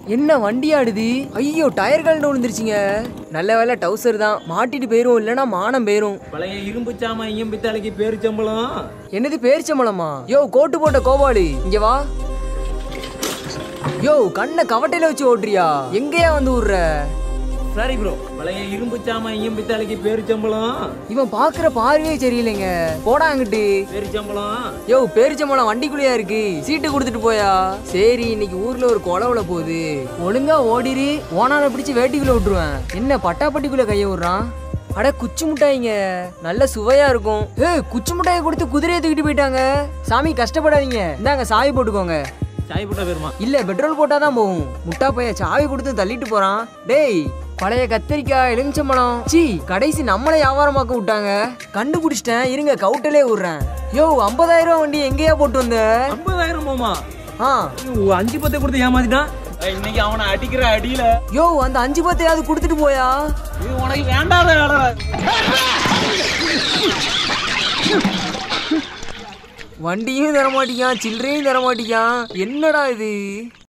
என்ன வண்டி ஆடுது ஐயோ டயர் கலண்டு விழுந்துருச்சுங்க நல்ல வேலை டவுசர் தான் மாட்டிட்டு போயிரும் இல்லைன்னா மானம் போயிரும் பழைய இரும்பு சாமா ஐயம் பித்தாளைக்கு பேரிச்சம்பளம் என்னது பேரிச்சம்பளமா யோ கோட்டு போட்ட கோபாலு இங்க வா யோ கண்ணை கவட்டையில வச்சு ஓட்டுறியா எங்கேயா வந்து விடுற சரி ப்ரோ பழைய இரும்பு சாமா ஐயம் பித்தாளைக்கு பேரிச்சம்பளம் இவன் பாக்குற பார்வையே சரியில்லைங்க போடா அங்கிட்டு பேரிச்சம்பளம் யோ பேரிச்சம்பழம் வண்டிக்குள்ளேயா இருக்கு சீட்டு கொடுத்துட்டு போயா சரி இன்னைக்கு ஊர்ல ஒரு கொலவுல போகுது ஒழுங்கா ஓடிரு ஓனால பிடிச்சு வேட்டிக்குள்ள விட்டுருவேன் என்ன பட்டாப்பட்டிக்குள்ள கைய விடுறான் அட குச்சி முட்டாய்ங்க நல்ல சுவையா இருக்கும் ஏ குச்சி முட்டாயை கொடுத்து குதிரையை தூக்கிட்டு போயிட்டாங்க சாமி கஷ்டப்படாதீங்க இந்தாங்க சாவி போட்டுக்கோங்க சாய் போட்டா பேருமா இல்ல பெட்ரோல் போட்டா தான் போகும் முட்டா பைய சாவி கொடுத்து தள்ளிட்டு போறான் டேய் பழைய கத்திரிக்காய் எலுமிச்சம்பழம் சீ கடைசி நம்மளை வியாபாரமாக்க விட்டாங்க கண்டுபிடிச்சிட்டேன் இருங்க கவுட்டலே விடுறேன் யோ 50000 ரூபா வண்டி எங்கேயா போட்டு வந்த ஐம்பதாயிரம் போமா ஆ அஞ்சு பத்தை கொடுத்து ஏமாத்திட்டான் இன்னைக்கு அவனை அடிக்கிற அடியில யோ அந்த அஞ்சு பத்தையாவது கொடுத்துட்டு போயா இது உனக்கு வேண்டாத வேலை வண்டியும் தர மாட்டேங்கான் சில்லறையும் தர மாட்டேங்கான் என்னடா இது